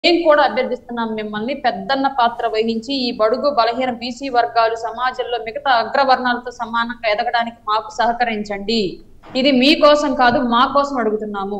మేము కూడా అభ్యర్థిస్తున్నాం మిమ్మల్ని పెద్దన్న పాత్ర వహించి ఈ బడుగు బలహీన బీసీ వర్గాలు సమాజంలో మిగతా అగ్రవర్ణాలతో సమానంగా ఎదగడానికి మాకు సహకరించండి ఇది మీకోసం కాదు మా కోసం అడుగుతున్నాము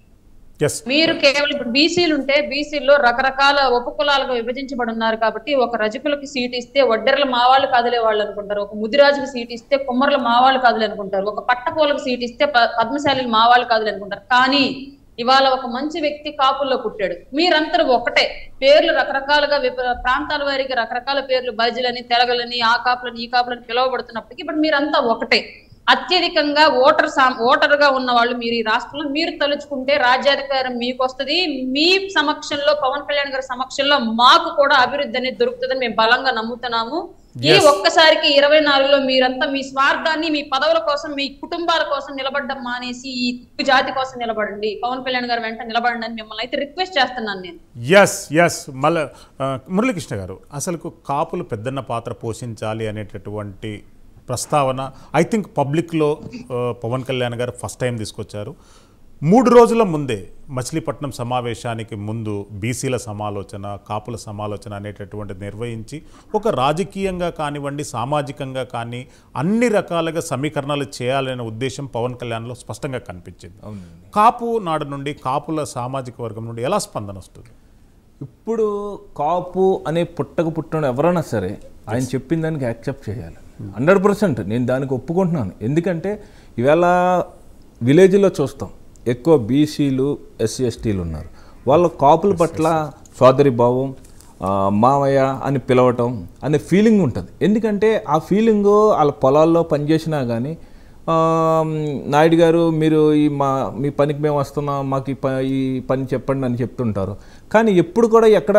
ఎస్ మీరు కేవలం ఇప్పుడు బీసీలు ఉంటే బీసీల్లో రకరకాల ఉపకులాలుగా విభజించబడి ఉన్నారు కాబట్టి ఒక రజకులకి సీట్ ఇస్తే వడ్డెర్ల మా వాళ్ళు కాదులే వాళ్ళు అనుకుంటారు ఒక ముదిరాజుకి సీట్ ఇస్తే కుమ్మరులు మా వాళ్ళు కాదులే అనుకుంటారు ఒక పట్టపోలకు సీట్ ఇస్తే ప- పద్మశాలిలు మా వాళ్ళు కాదులే అనుకుంటారు కానీ ఇవాళ ఒక మంచి వ్యక్తి కాపుల్లో పుట్టాడు మీరందరూ ఒకటే పేర్లు రకరకాలుగా విప- ప్రాంతాల వారికి రకరకాల పేర్లు బజ్జలని తెలగలని ఆ కాపులని ఈ కాపులని పిలువబడుతున్నప్పటికీ ఇప్పుడు మీరంతా ఒకటే అత్యధికంగా ఓటర్ సా- ఓటర్ గా ఉన్న వాళ్ళు మీరు ఈ రాష్ట్రంలో మీరు తలుచుకుంటే రాజ్యాధికారం మీకు వస్తుంది మీ సమక్షంలో పవన్ కళ్యాణ్ గారి సమక్షంలో మాకు కూడా అభివృద్ధి అనేది దొరుకుతుందని మేము బలంగా నమ్ముతున్నాము ఈ Yes. ఒక్కసారికి ఇరవై నాలుగులో మీరంతా మీ స్వార్థాన్ని మీ పదవుల కోసం మీ కుటుంబాల కోసం నిలబడ్డం మానేసి ఈ జాతి కోసం నిలబడండి పవన్ కళ్యాణ్ గారు వెంట నిలబడండి అని మిమ్మల్ని అయితే రిక్వెస్ట్ చేస్తున్నాను నేను ఎస్ ఎస్ మళ్ళీ మురళీకృష్ణ గారు అసలు కాపులు పెద్దన్న పాత్ర పోషించాలి అనేటటువంటి ప్రస్తావన ఐ థింక్ పబ్లిక్లో పవన్ కళ్యాణ్ గారు ఫస్ట్ టైం తీసుకొచ్చారు మూడు రోజుల ముందే మచిలీపట్నం సమావేశానికి ముందు బీసీల సమాలోచన కాపుల సమాలోచన అనేటటువంటిది నిర్వహించి ఒక రాజకీయంగా కానివ్వండి సామాజికంగా కానీ అన్ని రకాలుగా సమీకరణలు చేయాలనే ఉద్దేశం పవన్ కళ్యాణ్లో స్పష్టంగా కనిపించింది కాపు నాడు నుండి కాపుల సామాజిక వర్గం నుండి ఎలా స్పందన వస్తుంది ఇప్పుడు కాపు అనే పుట్టక పుట్టడం ఎవరైనా సరే ఆయన చెప్పిన దానికి యాక్సెప్ట్ చేయాలి హండ్రెడ్ పర్సెంట్ నేను దానికి ఒప్పుకుంటున్నాను ఎందుకంటే ఇవాళ విలేజ్లో చూస్తాం ఎక్కువ బీసీలు ఎస్సీ ఎస్టీలు ఉన్నారు వాళ్ళ కాపుల పట్ల సోదరి భావం ఆ, మావయ్య అని పిలవటం అనే ఫీలింగ్ ఉంటుంది ఎందుకంటే ఆ ఫీలింగ్ వాళ్ళ పొలాల్లో పనిచేసినా కానీ ఆ, నాయుడు గారు మీరు ఈ మా మీ పనికి మేము వస్తున్నాం మాకు ఈ ప ఈ పని చెప్పండి అని చెప్తుంటారు కానీ ఎప్పుడు కూడా ఎక్కడ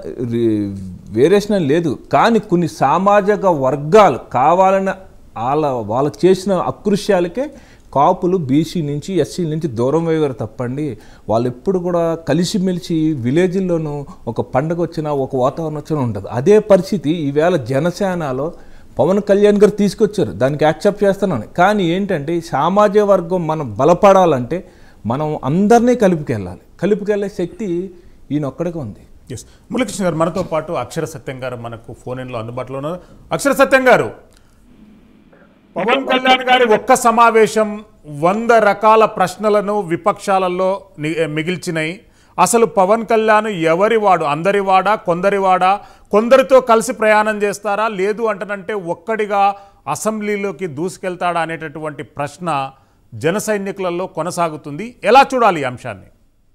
వేరియేషన్ లేదు కానీ కొన్ని సామాజిక వర్గాలు కావాలని వాళ్ళ వాళ్ళకి చేసిన అకృష్యాలకే కాపులు బీసీ నుంచి ఎస్సీ నుంచి దూరం అయ్యారు తప్పండి వాళ్ళు ఎప్పుడు కూడా కలిసిమెలిసి విలేజ్ల్లోనూ ఒక పండగ వచ్చినా ఒక వాతావరణం వచ్చినా ఉంటుంది అదే పరిస్థితి ఈవేళ జనసేనలో పవన్ కళ్యాణ్ గారు తీసుకొచ్చారు దానికి యాక్సెప్ట్ చేస్తున్నాను కానీ ఏంటంటే ఈ సామాజిక వర్గం మనం బలపడాలంటే మనం అందరినీ కలిపికెళ్ళాలి కలిపికెళ్ళే శక్తి ఈయన ఒక్కడికే ఉంది ఎస్ మురళీకృష్ణ గారు మనతో పాటు అక్షర సత్యం గారు మనకు ఫోన్ ఇన్లో అందుబాటులో ఉన్నారు అక్షర సత్యం గారు పవన్ కళ్యాణ్ గారి ఒక్క సమావేశం వంద రకాల ప్రశ్నలను విపక్షాలలో ని- మిగిల్చినాయి అసలు పవన్ కళ్యాణ్ ఎవరి వాడు అందరి వాడా కొందరి వాడా కొందరితో కలిసి ప్రయాణం చేస్తారా లేదు అంటనంటే ఒక్కడిగా అసెంబ్లీలోకి దూసుకెళ్తాడా అనేటటువంటి ప్రశ్న జన సైనికులలో కొనసాగుతుంది ఎలా చూడాలి ఈ అంశాన్ని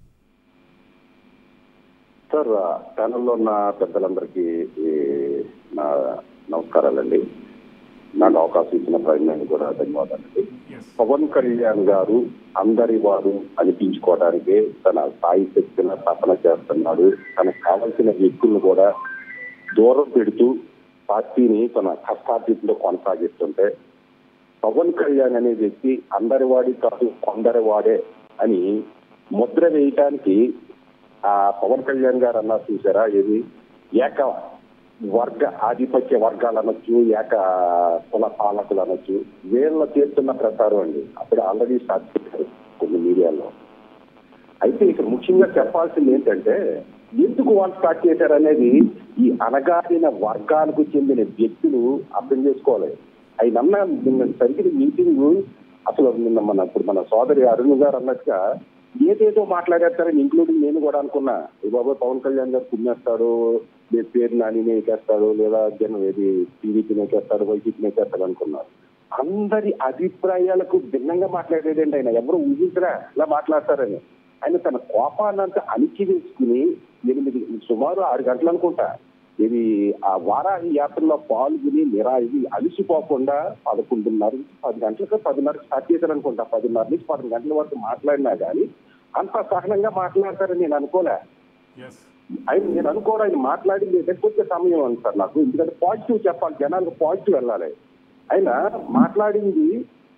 సార్ ప్యానల్లో ఉన్న పెద్దలందరికీ ఈ నా నమస్కారాలండి నాకు అవకాశం ఇచ్చిన ప్రయత్నాన్ని కూడా ధన్యవాదాలండి పవన్ కళ్యాణ్ గారు అందరి వారు అనిపించుకోవడానికే తన స్థాయి శక్తిని తపన చేస్తున్నాడు తనకు కావలసిన వ్యక్తులను కూడా దూరం పెడుతూ పార్టీని తన కష్టార్జితంలో కొనసాగిస్తుంటే పవన్ కళ్యాణ్ అనే వ్యక్తి అందరి వాడి కాదు కొందరి వాడే అని ముద్ర వేయటానికి ఆ పవన్ కళ్యాణ్ గారు అన్నారు చూసారా ఇది ఏక వర్గ ఆధిపత్య వర్గాలు అనొచ్చు ఏక కుల పాలకులు అనొచ్చు వీళ్ళ చేస్తున్న ప్రచారం అండి అప్పుడు ఆల్రెడీ స్టార్ట్ చేశారు కొన్ని మీడియాలో అయితే ఇక్కడ ముఖ్యంగా చెప్పాల్సింది ఏంటంటే ఎందుకు వాళ్ళు స్టార్ట్ చేశారు అనేది ఈ అనగారిన వర్గాలకు చెందిన వ్యక్తులు అర్థం చేసుకోవాలి ఆయన అన్న నిన్న జరిగిన మీటింగ్ అసలు నిన్న మన ఇప్పుడు మన సోదరి అరుణ్ గారు అన్నట్టుగా ఏదేదో మాట్లాడేస్తారని ఇంక్లూడింగ్ నేను కూడా అనుకున్నా ఈ బాబు పవన్ కళ్యాణ్ గారు కుమ్మేస్తాడు లేదు పేరు నాని ఎక్కేస్తాడు లేదా జనం ఏది టీడీపీని ఎక్కేస్తాడు వైసీపీని ఎక్కేస్తాడు అనుకున్నారు అందరి అభిప్రాయాలకు భిన్నంగా మాట్లాడేదండి ఆయన ఎవరు ఊహించరా ఇలా మాట్లాడతారని ఆయన తన కోపాన్నంతా అణిచి వేసుకుని ఎనిమిది సుమారు ఆరు గంటలు అనుకుంటా ఇది ఆ వారాహి యాత్రలో పాల్గొని నిరా ఇది అలసిపోకుండా పదకొండున్నర నుంచి పది గంటలకు పదిన్నరకు స్టార్ట్ చేశారనుకుంటా పదిన్నర నుంచి పది గంటల వరకు మాట్లాడినా కానీ అంత సహనంగా మాట్లాడతారని నేను అనుకోలే ఆయన నేను అనుకోవడం ఆయన మాట్లాడింది లేకపోతే సమయం అంటారు నాకు ఎందుకంటే పాజిటివ్ చెప్పాలి జనాలకు పాజిటివ్ వెళ్ళాలి ఆయన మాట్లాడింది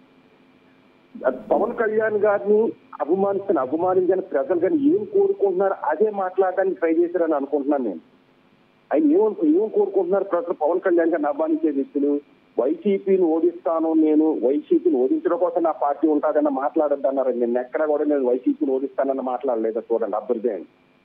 అది పవన్ కళ్యాణ్ గారిని అభిమానిస్తున్న అభిమానించిన ప్రజలు కానీ ఏం కోరుకుంటున్నారు అదే మాట్లాడడానికి ట్రై చేశారని అనుకుంటున్నాను నేను ఆయన ఏం ఏం కోరుకుంటున్నారు ప్రజలు పవన్ కళ్యాణ్ గారిని అభిమానించే వ్యక్తులు వైసీపీని ఓడిస్తాను నేను వైసీపీని ఓడించడం కోసం నా పార్టీ ఉంటుందన్న మాట్లాడొద్దు అన్నారు నేను ఎక్కడ కూడా నేను వైసీపీని ఓడిస్తానన్న మాట్లాడలేదు చూడండి అబ్జర్వ్ చేయండి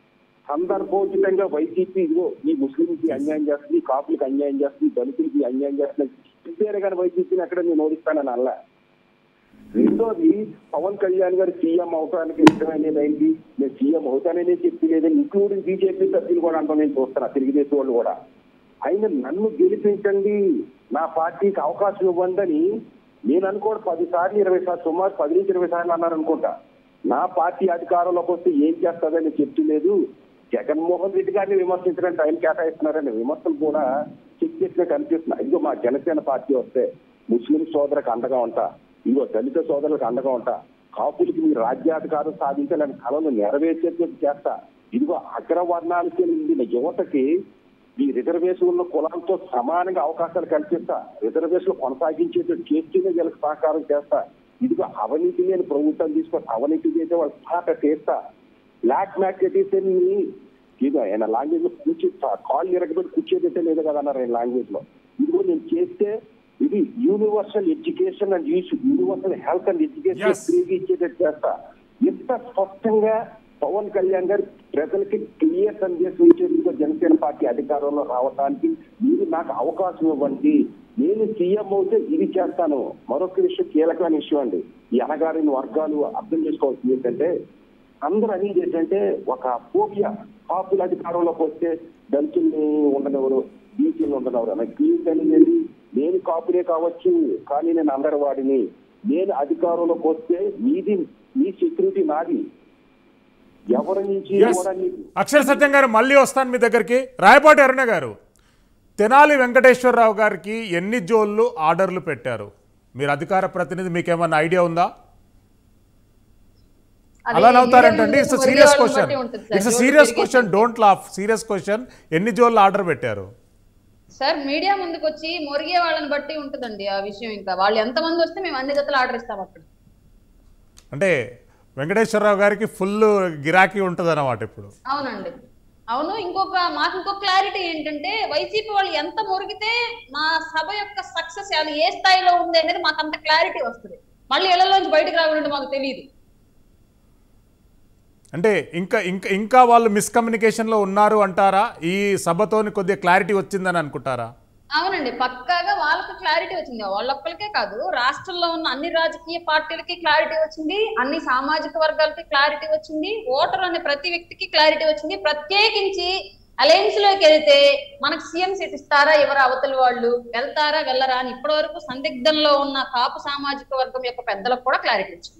సందర్భోచితంగా వైసీపీ ఇదిగో ఈ ముస్లింకి అన్యాయం చేస్తుంది కాపులకి అన్యాయం చేస్తుంది దళితులకి అన్యాయం చేస్తుంది చెప్పారు కానీ వైసీపీని అక్కడ నేను ఓడిస్తానని అల్లా రెండోది పవన్ కళ్యాణ్ గారు సీఎం అవటానికి ఇష్టమైనది ఏంటి నేను సీఎం అవుతాననే చెప్పి లేదని ఇంక్లూడింగ్ బీజేపీ సభ్యులు కూడా అంటాం నేను చూస్తున్నా తెలుగుదేశం వాళ్ళు కూడా ఆయన నన్ను గెలిపించండి నా పార్టీకి అవకాశం ఇవ్వండి నేను అనుకోడు పది సార్లు ఇరవై సార్లు సుమారు పది నుంచి ఇరవై సార్లు అన్నారు అనుకుంటా నా పార్టీ అధికారంలోకి వస్తే ఏం చేస్తుందని చెప్తలేదు జగన్మోహన్ రెడ్డి గారిని విమర్శించడానికి టైం కేటాయిస్తున్నారని విమర్శలు కూడా చెక్ చేసినట్టు అనిపిస్తున్నాయి ఇదిగో మా జనసేన పార్టీ వస్తే ముస్లిం సోదరులకు అండగా ఉంటా ఇదిగో దళిత సోదరులకు అండగా ఉంటా కాపులకి మీ రాజ్యాధికారం సాధించాలని కళలు నెరవేర్చేట్టు చేస్తా ఇదిగో అగ్రవర్ణాలకి చెందిన యువతకి ఈ రిజర్వేషన్ ఉన్న కులాలతో సమానంగా అవకాశాలు కల్పిస్తా రిజర్వేషన్ కొనసాగించేటట్టు చేస్తూనే వీళ్ళకి సహకారం చేస్తా ఇదిగో అవినీతి లేని ప్రభుత్వం తీసుకొని అవినీతి చేసే వాళ్ళు పాట చేస్తా బ్లాక్ మార్కెట్ ఇదిగో ఆయన లాంగ్వేజ్ లో కూర్చి కాళ్ళు ఇరగబెట్టి కూర్చేదైతే లేదు కదా అన్నారు ఆయన లాంగ్వేజ్ లో ఇదిగో నేను చేస్తే ఇది universal education and universal health and education Yes. ఫ్రీగా ఇచ్చేటట్టు చేస్తా ఇంత స్పష్టంగా పవన్ కళ్యాణ్ గారు ప్రజలకి క్లియర్ సందేశం ఇచ్చేందుకు జనసేన పార్టీ అధికారంలో రావడానికి మీరు నాకు అవకాశం ఇవ్వండి నేను సీఎం అవుతే ఇది చేస్తాను మరొక విషయం కీలకమైన విషయం అండి ఈ అనగారిన వర్గాలు అర్థం చేసుకోవాల్సింది ఏంటంటే అందరూ అనేది ఏంటంటే ఒక ఫోబియా కాపుల అధికారంలోకి వస్తే దళితుల్ని ఉండనివ్వరు బీసీలు ఉండనివ్వరు నాకు క్లియర్ అనేది నేను కాపులే కావచ్చు కానీ నేను అందరి వాడిని నేను అధికారంలోకి వస్తే మీది మీ సెక్యూరిటీ నాది ఎవరి నుంచి Yes. కూడా నీకు అక్షర సత్యం గారు మళ్ళీ వస్తాను మీ దగ్గరికి రాయపాటి అరుణ గారు తెనాలి వెంకటేశ్వరరావు గారికి ఎన్ని జోళ్ళు ఆర్డర్లు పెట్టారు మీరు అధికార ప్రతినిధి మీకు ఏమన్నా ఐడియా ఉందా అది అలా నవ్వుతారంటండి ఇట్స్ మీడియా సీరియస్ వాళ్ళని క్వశ్చన్ బట్టి ఉంటుంది సార్. ఇట్స్ జోలు సీరియస్ పెరిగే question don't laugh serious question ఎన్ని జోళ్ళు ఆర్డర్ పెట్టారు సార్ మీడియా ముందుకు వచ్చి మొరిగే వాళ్ళని బట్టి ఉంటుందండి ఆ విషయం ఇంకా వాళ్ళు ఎంతమంది వస్తే మేము అన్ని జతలు ఆర్డర్ ఇస్తాం అక్కడ అంటే వెంకటేశ్వరరావు గారికి ఫుల్ గిరాకీ ఉంటుంది అన్నమాట ఇప్పుడు అవునండి అవును ఇంకొక మాకు ఇంకొక క్లారిటీ ఏంటంటే వైసీపీ వాళ్ళు ఎంత మురిగితే మా సభ యొక్క సక్సెస్ అది ఏ స్థాయిలో ఉంది అనేది మాకు అంత క్లారిటీ వస్తుంది మళ్ళీ ఇళ్లలోంచి బయటకు రావాలంటే మాకు తెలియదు అంటే ఇంకా ఇంకా ఇంకా వాళ్ళు మిస్కమ్యూనికేషన్లో ఉన్నారు అంటారా ఈ సభతోని కొద్దిగా క్లారిటీ వచ్చిందని అనుకుంటారా అవునండి పక్కాగా వాళ్ళకి క్లారిటీ వచ్చింది వాళ్ళొక్కరికే కాదు రాష్ట్రంలో ఉన్న అన్ని రాజకీయ పార్టీలకి క్లారిటీ వచ్చింది అన్ని సామాజిక వర్గాలకి క్లారిటీ వచ్చింది ఓటర్ అనే ప్రతి వ్యక్తికి క్లారిటీ వచ్చింది ప్రత్యేకించి అలయన్స్ లోకి వెళ్తే మనకు సీఎం సీట్ ఇస్తారా ఎవరు అవతల వాళ్ళు వెళ్తారా వెళ్ళరా అని ఇప్పటి వరకు సందిగ్ధంలో ఉన్న కాపు సామాజిక వర్గం యొక్క పెద్దలకు కూడా క్లారిటీ వచ్చింది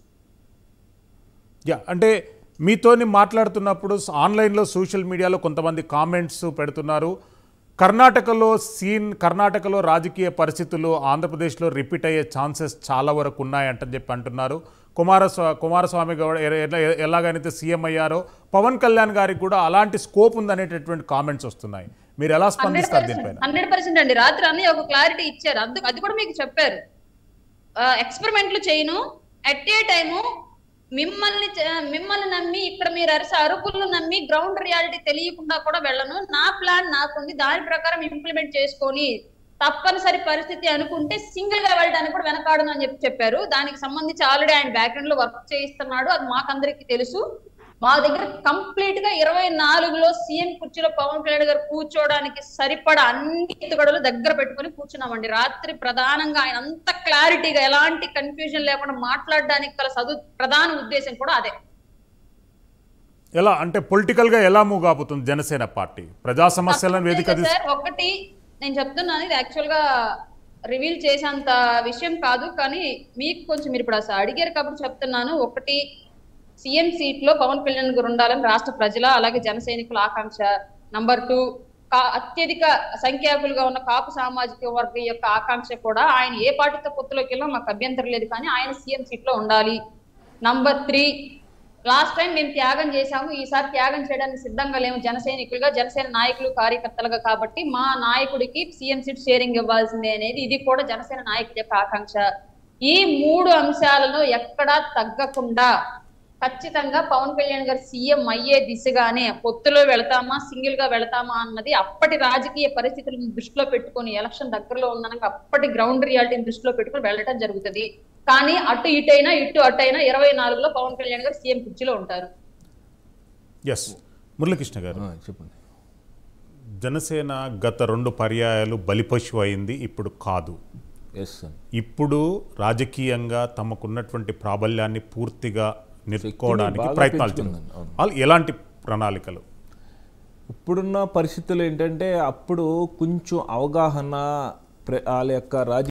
యా అంటే మీతోని మాట్లాడుతున్నప్పుడు ఆన్లైన్లో సోషల్ మీడియాలో కొంతమంది కామెంట్స్ పెడుతున్నారు కర్ణాటకలో సీన్ కర్ణాటకలో రాజకీయ పరిస్థితులు ఆంధ్రప్రదేశ్లో రిపీట్ అయ్యే ఛాన్సెస్ చాలా వరకు ఉన్నాయంటని చెప్పి అంటున్నారు కుమారస్వా కుమారస్వామి గౌడ ఎ- ఎ- ఎలాగైతే సీఎం అయ్యారో పవన్ కళ్యాణ్ గారికి కూడా అలాంటి స్కోప్ ఉందనేటటువంటి కామెంట్స్ వస్తున్నాయి మీరు ఎలా హండ్రెడ్ స్పందిస్తారు దీనిపైన హండ్రెడ్ పర్సెంట్ అండి రాత్రి అన్నయ్య ఒక క్లారిటీ ఇచ్చారు అందుకు అది కూడా మీకు చెప్పారు ఎక్స్పెరిమెంట్లు చేయను అట్ ఏ టైము మిమ్మల్ని చ- మిమ్మల్ని నమ్మి ఇక్కడ మీరు అరిసే అరుపులను నమ్మి గ్రౌండ్ రియాలిటీ తెలియకుండా కూడా వెళ్ళను నా ప్లాన్ నాకుంది దాని ప్రకారం ఇంప్లిమెంట్ చేసుకొని తప్పనిసరి పరిస్థితి అనుకుంటే సింగిల్ గా వెళ్ళడానికి కూడా వెనకాడను అని చెప్పి చెప్పారు దానికి సంబంధించి ఆల్రెడీ ఆయన బ్యాక్గ్రౌండ్ లో వర్క్ చేయిస్తున్నాడు అది మాకందరికి తెలుసు మా దగ్గర కంప్లీట్ గా ఇరవై నాలుగులో సీఎం కుర్చీలో పవన్ కళ్యాణ్ గారు కూర్చోవడానికి సరిపడా అన్ని ఎత్తుగడలు దగ్గర పెట్టుకొని కూర్చున్నామండి రాత్రి ప్రధానంగా ఆయన అంత క్లారిటీగా ఎలాంటి కన్ఫ్యూజన్ లేకుండా మాట్లాడడానికి గల చదువు ప్రధాన ఉద్దేశం కూడా అదే ఎలా అంటే పొలిటికల్గా ఎలా మూవ్ కాబోతుంది జనసేన పార్టీ ప్రజా సమస్యలను వేదిక తప్పనిసరిగా తీసు సార్ ఒకటి నేను చెప్తున్నాను ఇది యాక్చువల్ గా రివీల్ చేసేంత విషయం కాదు కానీ మీకు కొంచెం మీరు ఇప్పుడు అసలు అడిగారు కాబట్టి చెప్తున్నాను ఒకటి సీఎం సీట్ లో పవన్ కళ్యాణ్ గారు ఉండాలని రాష్ట్ర ప్రజల అలాగే జన సైనికుల ఆకాంక్ష నంబర్ టూ అత్యధిక సంఖ్యాకులుగా ఉన్న కాపు సామాజిక వర్గం యొక్క ఆకాంక్ష కూడా ఆయన ఏ పార్టీతో పొత్తులోకి వెళ్ళినా మాకు అభ్యంతరం లేదు కానీ ఆయన సీఎం సీట్ లో ఉండాలి నంబర్ త్రీ లాస్ట్ టైం మేము త్యాగం చేశాము ఈసారి త్యాగం చేయడానికి సిద్ధంగా లేము జన సైనికులుగా జనసేన నాయకులు కార్యకర్తలుగా కాబట్టి మా నాయకుడికి సీఎం సీట్ షేరింగ్ ఇవ్వాల్సిందే అనేది ఇది కూడా జనసేన నాయకుడి యొక్క ఆకాంక్ష ఈ మూడు అంశాలలో ఎక్కడా తగ్గకుండా ఖచ్చితంగా పవన్ కళ్యాణ్ గారు సీఎం అయ్యే దిశగానే పొత్తులో వెళతామా సింగిల్ గా వెళతామా అన్నది అప్పటి రాజకీయ పరిస్థితులను దృష్టిలో పెట్టుకొని ఎలక్షన్ దగ్గరలో ఉందనక అప్పటి గ్రౌండ్ రియాలిటీని దృష్టిలో పెట్టుకొని వెళ్ళటం జరుగుతుంది కానీ అటు ఇటైనా ఇటు అటైనా ఇరవై నాలుగులో పవన్ కళ్యాణ్ గారు సీఎం కుర్చీలో ఉంటారు ఎస్ మురళీకృష్ణ గారు ఆ, చెప్పండి జనసేన గత రెండు పర్యాయాలు బలిపశువు అయింది ఇప్పుడు కాదు ఎస్ అని ఇప్పుడు రాజకీయంగా తమకున్నటువంటి ప్రాబల్యాన్ని పూర్తిగా నిలుపుకోవడానికి బాగా ప్రయత్నాలు పెంచుకుందండి, చేస్తున్నారు అవును. వాళ్ళు ఎలాంటి ప్రణాళికలు ఇప్పుడున్న పరిస్థితులు ఏంటంటే అప్పుడు కొంచెం అవగాహన ప్ర- వాళ్ళ యొక్క రాజ